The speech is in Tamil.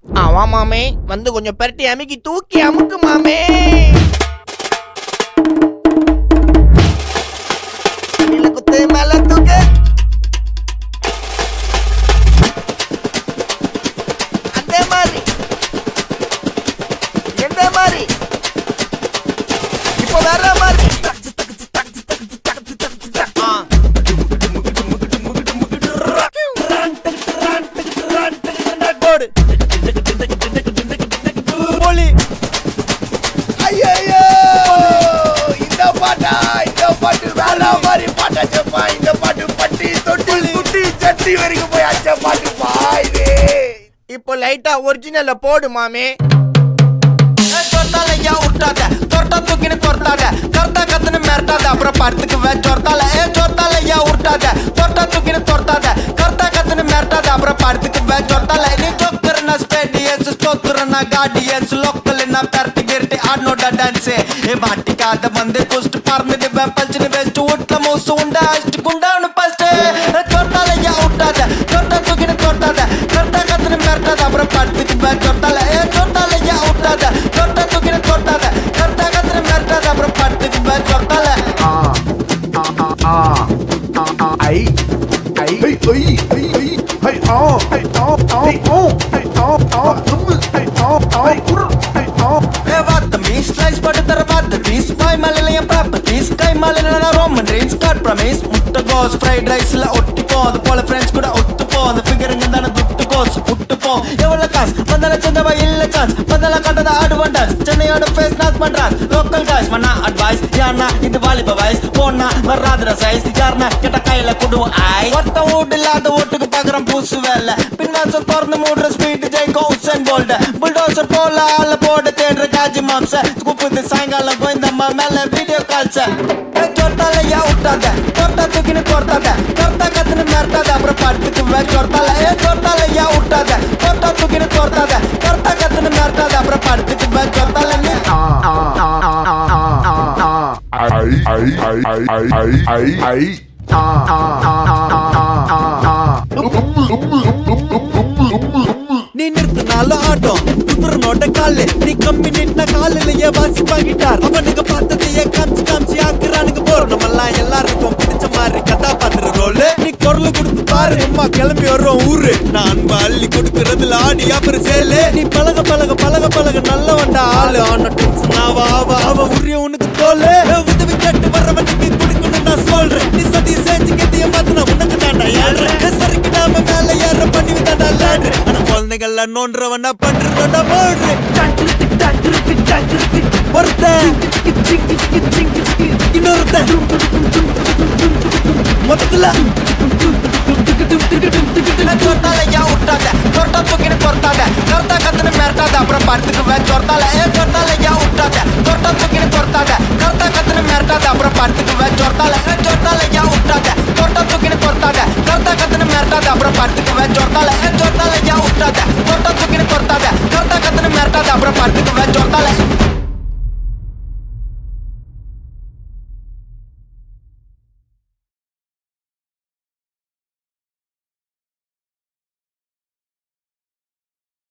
ஆமா மாமே வந்து கொஞ்சம் பெரட்டி அமுக்கி தூக்கி அமுக்கு மாமே கீழே குத்து மேல தூக்கு அந்த மாதிரி எந்த மாதிரி இப்போ வேற மாதிரி ஆ. போடு போலி ஐயோ இந்த பாட்டா இந்த பாட்டு வேற மாதிரி பாட்டா செப்பா இந்த பாட்டு பட்டி தொட்டி குட்டி சட்டி வரைக்கும் போய் அச்ச பாட்டு பாயுது இப்போ லைட்டா ஒரிஜினல்ல போடு மாமே சொர்த்தால ஏன் விட்டாத தொட்டா தூக்கின்னு கொர்த்தாத கர்த்தா கத்துன்னு மிரட்டாத அப்புறம் படுத்துக்குவே சொர்த்தால ஏ சொர்த்தால ஏன் விட்டாத தொட்டா தூக்கின்னு கொர்த்தாத கர்த்தா கத்துன்னு மிரட்டாத அப்புறம் படுத்துக்குவே சொர்த்தால நீ சொக்கரனா ஸ்பேடியஸ் ஸ்டோக்கரனா காடியஸ் லோக்கல்னா பெரட்டி கிரட்டி ஆடனோட டான்ஸ் ஏ மாட்டிக்காத வந்து குஸ்ட் பறந்துட்டு பஞ்சனு வெஸ்ட் வீட்ல மூசு உண்டா அஷ்டு குண்டான்னு ஃபர்ஸ்ட் சொர்த்தால ஏன் விட்டாத தொட்டா தூக்கின்னு கொர்த்தாத கர்த்தா கத்துன்னு மிரட்டாத அப்புறம் படுத்துக்குவே சொர்த்தால ஏ சொர்த்தால ஏன் விட்டாத தொட்டா தூக்கின்னு கொர்த்தாத கர்த்தா கத்துன்னு மிரட்டாத அப்புறம் படுத்துக்குவே சொர்த்தால ஐ ஐ ஐ ஐ ஐ ஐ ஐ ஆ ஐ ஆ ஆ ஆ ஐ ஆ ஆ உம்மு ஐ ஆ ஆ குர் ஐ ஆ ஏ வாத்த மீஸ் ஸ்லைஸ் போட்டு தர வாத்த பீஸ் பாய் மலையில என் ப்ராப்பர்ட்டிஸ் கை மலையில நான் ரோமன் ரீன்ஸ் காட் ப்ரமேஸ் முட்டை கோஸ் ஃப்ரைட் ரைஸ்ல ஒட்டிப்போ அது போல ஃப்ரெண்ட்ஸ் கூட ஒத்துப்போ அந்த ஃபிகருங்க தானே துட்டு கோஸ் விட்டுப்போ எவ்வளவு காசு வந்தால சின்னவா இல்ல சான்ஸ் வந்தால கண்டத அட்வான்டேஜ் சென்னையோட ஃபேஸ் நாட் பண்றான் லோக்கல் காய்ஸ் மண்ணா அட்வைஸ் யாருனா இது வாலிப வயசு போனா வராதுற சைஸ் யாருனா கிட்ட கையில குடுவோம் ஐ ஒருத்த வீடு இல்லாத வீட்டுக்கு பாக்குறோம் பூசு வேலை பின்னாசல் திறந்து மூடுற ஸ்பீட் ஜெயிக்கும் உசன் போல்ட புல்டோசர் போல ஆள போட தேடுற காஜி மாம்ச கூப்பிட்டு சாயங்காலம் கோயந்தம்மா மேல வீடியோ கால்ஸ சொர்த்தால யா விட்டாத தொட்டா தூக்கின்னு கொர்த்தாத தொர்த்தா கத்துன்னு மிரட்டாத அப்புறம் படுத்துக்கு வே சொர்த்தால ஏ சொர்த்தால யா விட்டாத தொட்டா தூக்கின்னு கொர்த்தாத தொர்த்தா கத்துன்னு மிரட்டாத அப்புறம் படுத்துக்கு வே சொர்த்தால நீ ஐ ஐ ஐ ஐ ஐ ஐ ஐ ஆ ஆ ஆ ஆ ஆ ஆ உம்மு உம்மு உம்மு உம்மு உம்மு உம்மு நீ நிறுத்தினாலும் ஆட்டம் குத்துறனோட காலு நீ கம்மி நின்ன காலிலேயே வாசிப்பாங்கிட்டார் அவனுக்கு பார்த்ததையே காமிச்சு காமிச்சு ஆக்குறானுங்க போர் நம்மெல்லாம் எல்லாருக்கும் பிடிச்ச மாதிரி கதாபாத்திர ரோலு நீ குரல் கொடுத்து பாரு அம்மா கிளம்பி வர்றோம் ஊரு நான் அன்பா அள்ளி கொடுக்கறதுல ஆடி அப்புறம் சேலு நீ பழக பழக பழக பழக நல்லவன்டா ஆளு ஆன டென்ஷன் ஆவ ஆவ ஆவ உரிய உனக்கு தோலு உதவி கேட்டு வர்றவனுக்கு கொடுக்கணும் நான் சொல்றேன் நீ சதி செஞ்சு கெட்டிய மாத்தினா உனக்கு தாண்டா ஏழ்றேன் சரிக்கு நாம மேல ஏற பண்ணி விட்டாண்டா லேட்ரு ஆனா குழந்தைகள்ல நோன்றவனா பண்றவனா போடுறேன் ஒருத்தன் இன்னொருத்தன் மொத்தத்துல சொர்த்தால ஏன் விட்டாத சொர்த்தா தூக்கின்னு பொறுத்தாத கர்த்தா கத்துன்னு மிரட்டாத அப்புறம் படுத்துக்குவேன் சொர்த்தால ஏ சொர்த்தால ஏன் விட்டாத சொர்த்தா தூக்கின்னு பொறுத்தாத கர்த்தா கத்துன்னு மிரட்டாத அப்புறம் படுத்துக்குவேன் சொர்த்தால ஏ சொர்த்தால ஏன் விட்டாத சொர்த்தா தூக்கின்னு பொறுத்தாத கர்த்தா கத்துன்னு மிரட்டாத அப்புறம் படுத்துக்குவேன் சொர்த்தால ஏ சொர்த்தால ஏன் விட்டாத சொர்த்தா தூக்கின்னு பொறுத்தாத கர்த்தா கத்துன்னு மிரட்டாத அப்புறம் படுத்துக்குவேன் சொர்த்தால